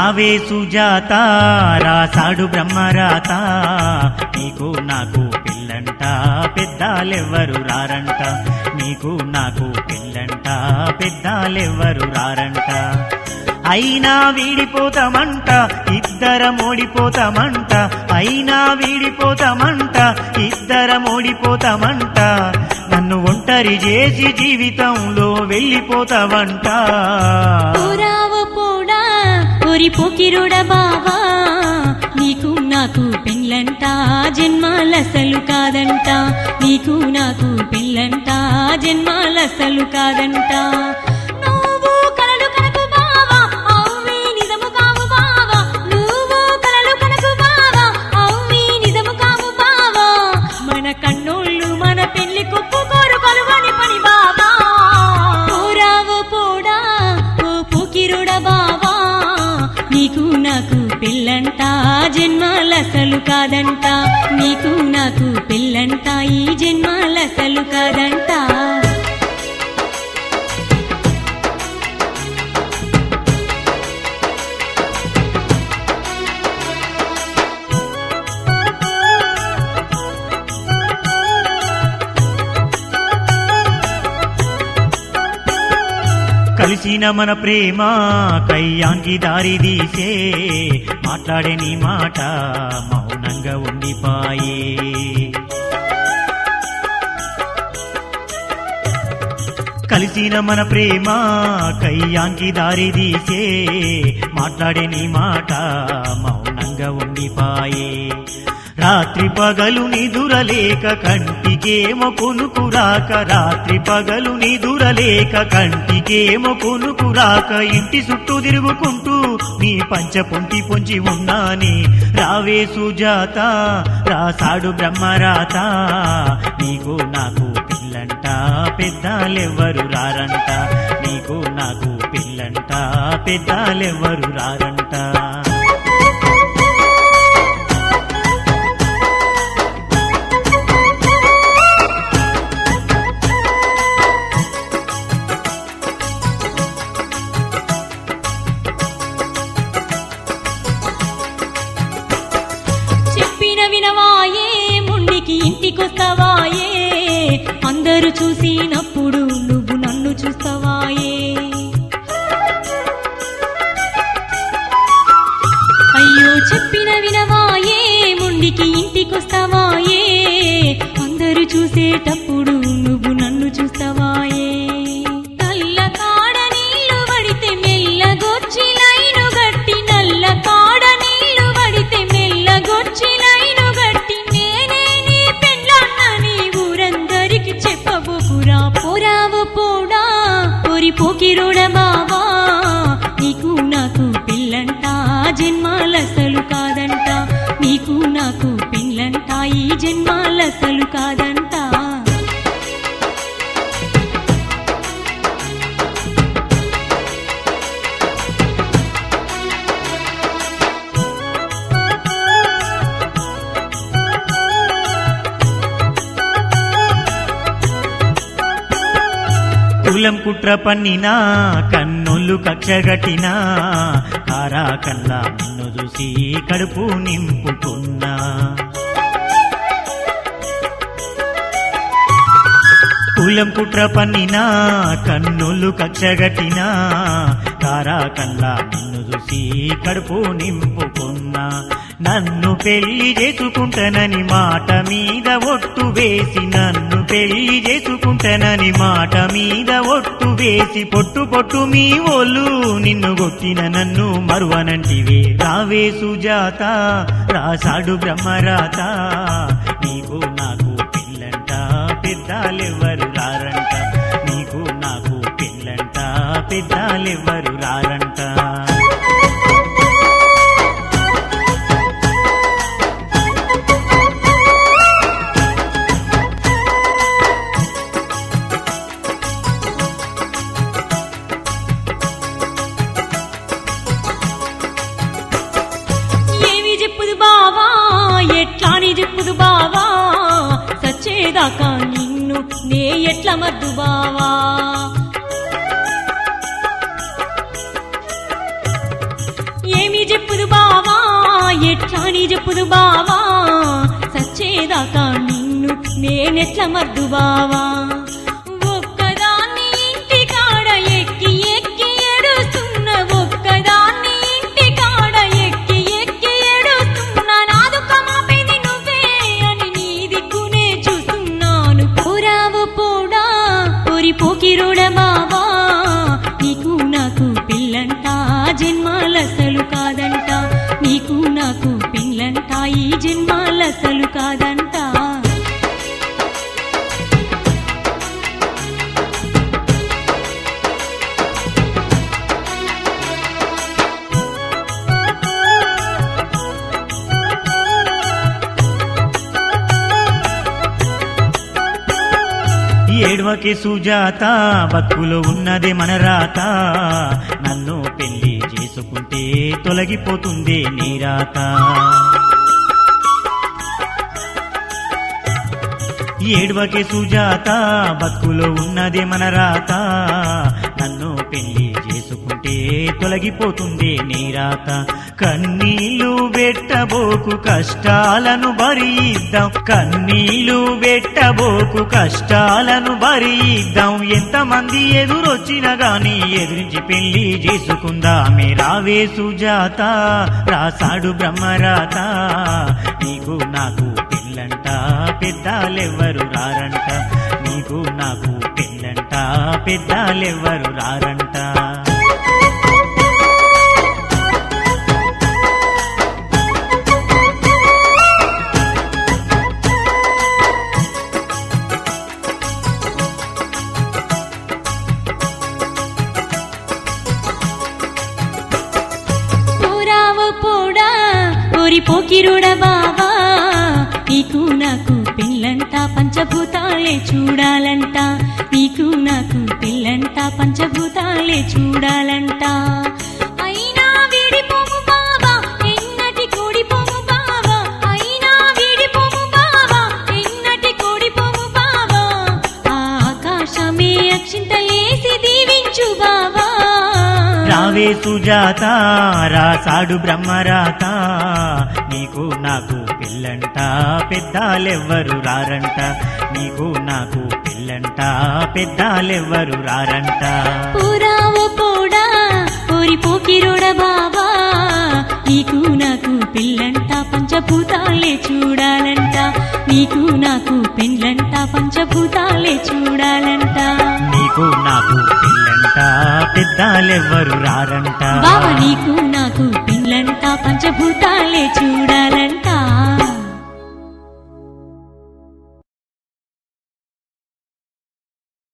రావే సుజాత రాసాడు బ్రహ్మరాత నీకు నాకు పిల్లంట పెద్దాలెవ్వరు రారంట నీకు నాకు పిల్లంట పెద్దాలెవ్వరు రారంట అయినా వీడిపోతామంట ఇద్దరం ఓడిపోతామంట అయినా వీడిపోతామంట ఇద్దరం ఓడిపోతామంట నన్ను ఒంటరి చేసి జీవితంలో వెళ్ళిపోతావంట పోరావ పోడా ఒరి పోకిరుడ బావా నీకు నాకు పెళ్ళంట జన్మాలసలు కాదంట నీకు నాకు పెళ్ళంట జన్మాలసలు కాదంట నువ్వు కలలు కనకు బావా అవ్వి నిజము కావు బావా నువ్వు కలలు కనకు బావా అవ్వి నిజము కావు బావా మన కన్నోళ్ళు మన పెళ్లి కుప్పుకోరు కలువని పని బావా పోరావు పోడా ఓ పోకిరుడ బావా నీకు నాకు పెళ్ళంట జన్మాలసలు కాదంట నీకు నాకు పెళ్ళంట ఈ జన్మాలసలు కాదంట కలిసిన మన ప్రేమ కయ్యాంకి దారి తీసే మాట్లాడే నీ మాట మౌనంగా ఉండిపాయే కలిసిన మన ప్రేమ కయ్యాంకి దారి తీసే మాట్లాడే నీ మాట మౌనంగా ఉండిపాయే రాత్రి పగలు నిదురలేక కంటికేమో కొనుకురాక రాత్రి పగలు నిదురలేక కంటికేమో కొనుకురాక ఇంటి చుట్టూ తిరుగుకుంటూ నీ పంచ పొంటి పొంచి ఉన్నానే రావే సుజాత రాసాడు బ్రహ్మరాత నీకు నాకు పిల్లంట పెద్దాలెవ్వరు రారంట నీకు నాకు పిల్లంట పెద్దాలెవ్వరు రారంట చెప్పిన వినవాయే ముండికి ఇంటికొస్తావాయే అందరూ చూసినప్పుడు నువ్వు నన్ను చూస్తావాయే అయ్యో చెప్పిన వినవాయే ముండికి ఇంటికొస్తావాయే అందరూ చూసేటప్పుడు నువ్వు నన్ను చూస్తావాయే నల్ల కాడ నీళ్లు పడితే మెల్లగొచ్చి లైను గట్టి నల్ల కాడ నీళ్లు పడితే మెల్లగొచ్చి లైను గట్టి నేనే నీ పెళ్ళాన్నని ఊరందరికి చెప్పబోకురా పోరావు పోడా పొరి పోకిరోడ బావా నీకు నాకు పెళ్ళంట జన్మాలసలు కాదంట నీకు నాకు పెళ్ళంట ఈ జన్మాలసలు కాదంట కులం కుట్ర పన్నినా కన్నులు కక్షగట్టినా కారా కల్లా నిన్ను చూసి కడుపు నింపుకున్నా కులం కుట్ర పన్నినా కన్నులు కక్షగట్టినా కారా కల్లా నిన్ను చూసి కడుపు నింపుకున్నా నన్ను పెళ్లి చేసుకుంటానని మాట మీద ఒట్టు వేసి నన్ను పెళ్లి చేసుకుంటానని మాట మీద ఒట్టు వేసి పొట్టు పొట్టు మీ ఓళ్ళు నిన్ను కొట్టిన నన్ను మరువనంటివే రావే సుజాత రాసాడు బ్రహ్మరాత నీకు నాకు పిల్లంట పెద్దాలెవ్వరు రారంట నీకు నాకు పిల్లంట పెద్దాలెవ్వరు రారంట ఏమి చెప్పుదు బావా ఎట్లాని చెప్పుదు బావా సచ్చేదాకా నిన్ను నే ఎట్ల మద్దు బావా ఏమి ఎట్లాని చెప్పుదు బావా సచ్చేదాకా నిన్ను నేనెట్ల మర్దు బావా ఒక్కదాన్ని ఇంటి కాడ ఎక్కి ఎక్కి ఏడుస్తున్న ఒక్కదాన్ని ఇంటి కాడ ఎక్కి ఎక్కి ఏడుస్తున్న నా దుఃఖమాపేది నువ్వే అని నీ దిక్కునే చూస్తున్నాను పోరావు పోడా పొరి పోకిరోడ బావా నీకు నాకు పిల్లంట జన్మాలసలు కాదంట నీకు నాకు పిల్లంట ఈ జన్మాలసలు కాదంట ఏడవకి సుజాత బతుకులో ఉన్నదే మన రాత నన్ను పెళ్లి చేసుకుంటే తొలగిపోతుంది నీ రాత ఏడవకి సుజాత బతుకులో ఉన్నదే మన రాత నన్ను పెళ్లి చేసుకుంటే తొలగిపోతుంది నీ రాత కన్నీళ్లు పెట్టబోకు కష్టాలను భరిద్దాం కన్నీళ్లు పెట్టబోకు కష్టాలను భరిద్దాం ఎంతమంది ఎదురొచ్చినా గాని ఎదురించి పెళ్లి చేసుకుందామే రావే సుజాత రాసాడు బ్రహ్మరాత నీకు నాకు పెళ్ళంట పెద్దాలెవ్వరు రారంట నీకు నాకు పెళ్ళంట పెద్దాలెవ్వరు రారంట పోరావు పోడా ఓరి పోకిరుడ బావా నీకు నాకు పిల్లంట పంచభూతాలే చూడాలంట నీకు నాకు పిల్లంట పంచభూతాలే చూడాలంట అయినా వీడిపోము బావా ఎన్నటి కూడిపోము బావా అయినా వీడిపోము బావా ఎన్నటి కూడిపోము బావా ఆ ఆకాశమే అక్షింతలేసి దీవించు బావా రావే సుజాత రాసాడు బ్రహ్మరాత నీకు నాకు పిల్లంట పెద్దాలెవ్వరు రారంట నీకు నాకు పిల్లంట పెద్దాలెవ్వరు రారంట పూరావు పోడా ఓరి పోకిరోడ బావా నీకు నాకు పిల్లంట పంచభూతాలే చూడాలంట నీకు నాకు పెళ్ళంట పంచభూతాలే చూడాలంట నీకు నాకు పిల్లంట పెద్దాలెవ్వరు రారంట బావ నీకు నాకు పిల్లంట పంచభూతాలే చూడాలంట